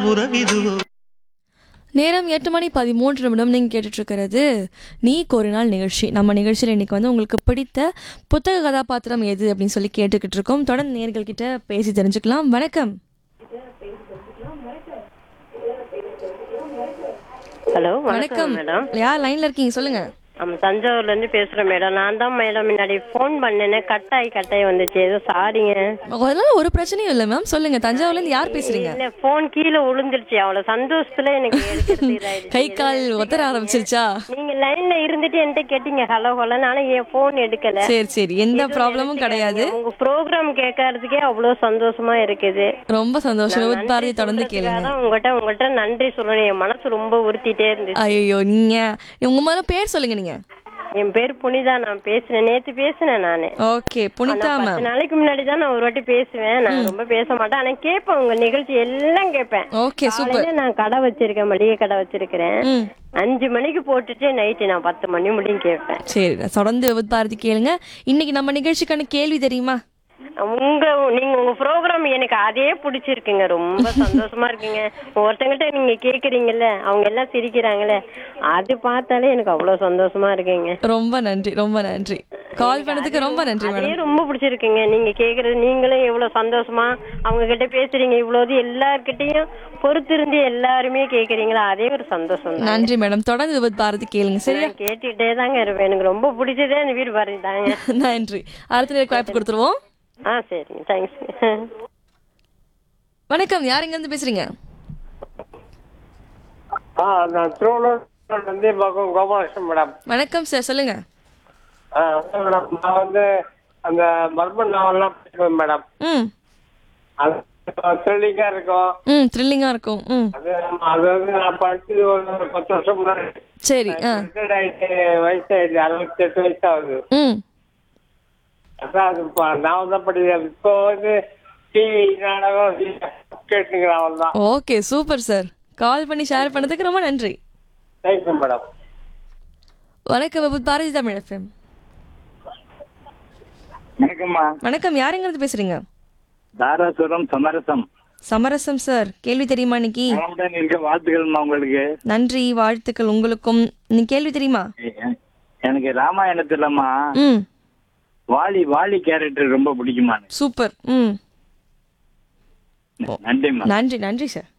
உறவிதுவோ நேரம் எட்டு மணி பதிமூன்று நிமிடம் நீங்கள் கேட்டுட்டு இருக்கிறது நீ ஒரு நாள் நிகழ்ச்சி நம்ம நிகழ்ச்சியில் இன்னைக்கு வந்து உங்களுக்கு பிடித்த புத்தக கதாபாத்திரம் எது அப்படின்னு சொல்லி கேட்டுக்கிட்டு இருக்கோம் தொடர்ந்து நேர்கள் கிட்ட பேசி தெரிஞ்சுக்கலாம் வணக்கம் ஹலோ வணக்கம் வணக்கம் மேடம் யார் லைன்ல இருக்கீங்க சொல்லுங்க நம்ம தஞ்சாவூர்ல இருந்து பேசுறேன் மேடம் நான் தான் மேடம் முன்னாடி ஃபோன் பண்ணேனே கட் ஆகி கட் ஆகி வந்துச்சு ஏதோ சாரிங்க அதெல்லாம் ஒரு பிரச்சனையும் இல்லை மேம் சொல்லுங்க தஞ்சாவூர்ல இருந்து யார் பேசுறீங்க இல்ல ஃபோன் கீழே விழுந்துருச்சு அவ்வளவு சந்தோஷத்துல எனக்கு எடுக்கிறது இதாயிடுச்சு. கை கால் ஒத்தர ஆரம்பிச்சிருச்சா நீங்க லைன்ல இருந்துட்டு என்கிட்ட கேட்டீங்க ஹலோ ஹலோ ஆனா என் ஃபோன் எடுக்கல சரி சரி எந்த ப்ராப்ளமும் கிடையாது உங்க ப்ரோக்ராம் கேட்கறதுக்கே அவ்வளவு சந்தோஷமா இருக்குது ரொம்ப சந்தோஷம் வித் பாரதி தொடர்ந்து கேளுங்க அதான் உங்ககிட்ட உங்ககிட்ட நன்றி சொல்லணும் என் மனசு ரொம்ப உறுத்திட்டே இருந்துச்சு ஐயோ நீங்க உங்க முதல்ல பேர் சொல்லுங்க நீங்க என் பேர் புனிதா நான் பேசுனேன் நேத்து பேசினேன் நானு ஓகே புனிதா ஆனா, மேம் பத்து நாளைக்கு முன்னாடி தான் நான் ஒரு வாட்டி பேசுவேன் நான் ரொம்ப பேச மாட்டேன் ஆனா கேட்பேன் உங்க நிகழ்ச்சி எல்லாம் கேட்பேன் ஓகே சூப்பர் காலையில நான் கடை வச்சிருக்கேன் மளிகை கடை வச்சிருக்கிறேன் ம் அஞ்சு மணிக்கு போட்டுட்டு நைட்டு நான் பத்து மணி முடியும் கேட்பேன் சரி தொடர்ந்து வித் பாரதி கேளுங்க இன்னைக்கு நம்ம நிகழ்ச்சிக்கான கேள்வி தெரியுமா உங்க நீங்க உங்க ப்ரோக்ராம் எனக்கு அதே பிடிச்சிருக்குங்க ரொம்ப சந்தோஷமா இருக்குங்க ஒருத்தங்கிட்ட நீங்க கேக்குறீங்கல்ல அவங்க எல்லாம் சிரிக்கிறாங்கல்ல அது பார்த்தாலே எனக்கு அவ்வளவு சந்தோஷமா இருக்குங்க ரொம்ப நன்றி ரொம்ப நன்றி கால் பண்ணதுக்கு ரொம்ப நன்றி அதே மேடம் ரொம்ப பிடிச்சிருக்குங்க நீங்க கேக்குறது நீங்களும் எவ்வளவு சந்தோஷமா அவங்க கிட்ட பேசுறீங்க இவ்வளவு எல்லார்கிட்டயும் பொறுத்திருந்து எல்லாருமே கேக்குறீங்களா அதே ஒரு சந்தோஷம் தான் நன்றி மேடம் தொடர்ந்து வித் பாரதி கேளுங்க சரியா நான் கேட்டுட்டே தாங்க இருப்பேன் எனக்கு ரொம்ப பிடிச்சதே அந்த வீடு பாருங்க தாங்க நன்றி அடுத்த நேரம் வாய்ப்பு கொடுத்துருவோம் ஆ சரிங்க தேங்க்ஸ் வணக்கம் யார் எங்க இருந்து பேசுறீங்க ஆ நான் திருவள்ளூர் வந்து பக்கம் கோபாலகிருஷ்ணன் மேடம் வணக்கம் சார் சொல்லுங்க ஆ அதான் மேடம் நான் வந்து அந்த மர்ம நாவல்லாம் படிப்பேன் மேடம் ம் அது த்ரில்லிங்காக இருக்கும் ம் த்ரில்லிங்கா இருக்கும் ம் அது அது வந்து நான் படிச்சது ஒரு பத்து வருஷம் முன்னாடி சரி ஆ ரிட்டையர்ட் ஆயிட்டு வயசாயிடுச்சு அறுபத்தெட்டு வயசு ஆகுது ம் அதான் அது இப்போ நான் தான் படிக்கிறேன் இப்போ வந்து டிவி நாடகம் கேட்டுங்கிற அவள் தான் ஓகே சூப்பர் சார் கால் பண்ணி ஷேர் பண்ணதுக்கு ரொம்ப நன்றி தேங்க்யூ மேடம் வணக்கம் வித் பாரதி தமிழ் எஃப்எம் வணக்கம்மா வணக்கம் யார் எங்க இருந்து பேசுறீங்க தாராசுரம் சமரசம் சமரசம் சார் கேள்வி தெரியுமா இன்னைக்கு நலமுடன் இருக்க வாழ்த்துக்கள்மா உங்களுக்கு நன்றி வாழ்த்துக்கள் உங்களுக்கும் நீ கேள்வி தெரியுமா எ- எனக்கு ராமாயணத்துலம்மா ம் வாலி வாலி கேரக்டர் ரொம்ப பிடிக்குமா சூப்பர் ம் நன்றிம்மா நன்றி நன்றி சார்